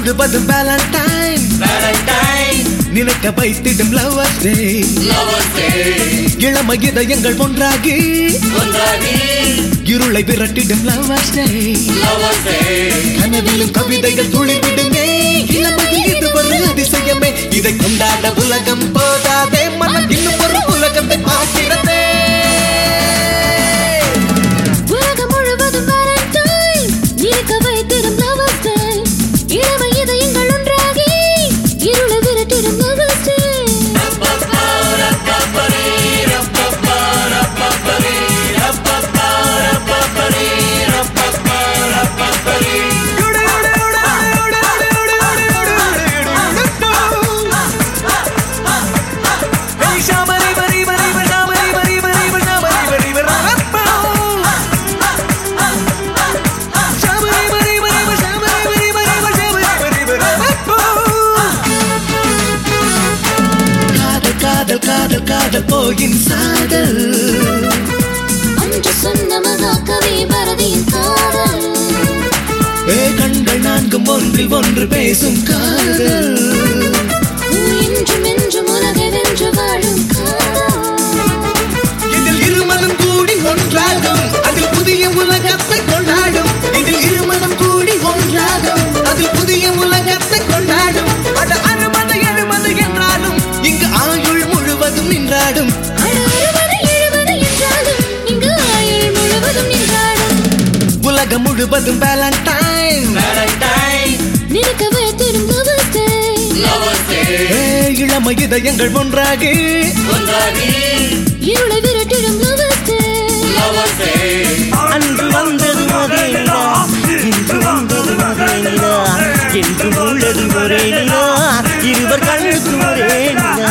முழுவதும் வேலண்டைன் நினைக்க வைத்திடும் லவர்ஸ் டே இளம இதயங்கள் ஒன்றாகி இருளை விரட்டிடும் லவர்ஸ் டே கனவிலும் கவிதைகள் துளிர்விடுமே இளமையில் இது ஒரு அதிசயமே இதை கொண்டாட உலகம் போதாதே மனம் இன்னும் ஒரு உலகத்தை பார்க்கிறதே உலகம் முழுவதும் Valentine. இருக்க வைத்திடும் Lovers Day. இளமை இதயங்கள் ஒன்றாகி இருளை விரட்டிடும் Lovers Day. காதல் காதல் காதல் காதல் போயின் சாதல் அன்று சொன்ன மகாகவி பாரதியின் காதல். ஏ கண்கள் நான்கும் ஒன்றில் ஒன்று பேசும் காதல் என்றும் என்றும் உலகை வென்று வாழும் காதல். இதில் இருமனம் கூடி ஒன்றாகும் அதில் புதிய உலகத்தை கொண்டாடும் இதில் இருமனம் கூடி ஒன்றாகும் அதில் புதிய உலகத்தை கொண்டாடும் அட அறுபது எழுபது என்றாலும் இங்கு ஆயுள் முழுவதும் நின்றாடும் அட அறுபது எழுபது என்றாலும் இங்கு ஆயுள் முழுவதும் நின்றாடும். உலகம் முழுவதும் வேலண்டைன் நினைக்க வைத்திடும் Lovers Day. ஏ இளம இதயங்கள் ஒன்றாகி இருளை விரட்டிடும் Lovers Day. அன்று வந்தது ஒரே நிலா இன்று வந்தது ஒரே நிலா என்று உள்ளது ஒரே நிலா இருவர் கண்ணுக்கு ஒரே நிலா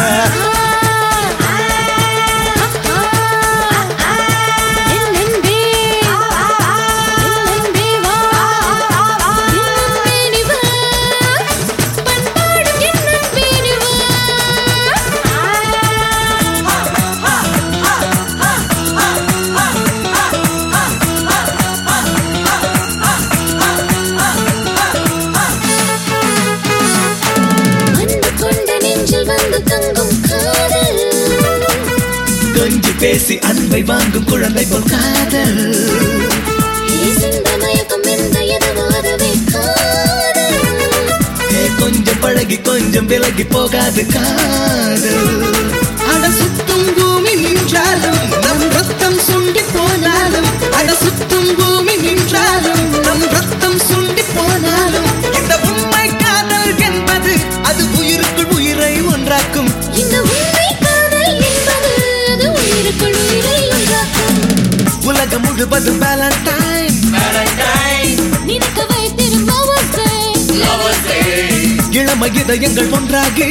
அன்பு கொண்ட நெஞ்சில் வந்து தங்கும் காதல் கொஞ்சி பேசி அன்பை வாங்கும் குழந்தை போல் காதல் சிந்த மயக்கம் எந்த எதவாதவே காதல் ஏ கொஞ்சம் பழகி கொஞ்சம் விலகி போகாது காதல் அட சுத்தும் பூமி நின்றாலும் நம் ரத்தம் சுண்டி போனாலும் அட சுத்தும் பூமி நின்றாலும் நம் ரத்தம் சுண்டி போனாலும் இந்த உண்மை காதல் என்பது அது உயிருக்குள் உயிரை ஒன்றாக்கும் இந்த உண்மை காதல் என்பது அது உயிருக்குள் உயிரை ஒன்றாக்கும் உலகம் முழுவதும் வேலண்டைன் நினைக்க வைத்திடும் Lovers Day. இளம இதயங்கள் ஒன்றாகி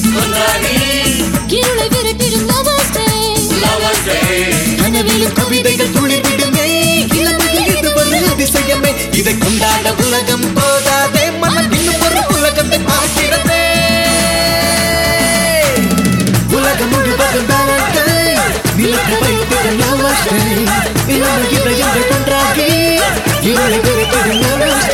இருளை விரட்டிடும் Lovers Day. கனவிலும் கவிதைகள் துளிர்விடுமே இளமையில் இது ஒரு அதிசயமே இதை கொண்டாட உலகம் போதாதே மனம் இன்னும் ஒரு உலகத்தை பார்க்கிறதே உலகம் முழுவதும் வேலண்டைன் நிலத்தை வைத்திடும் lovers day. இளமை இதயங்கள் ஒன்றாகி இருளை விரட்டிடும் lovers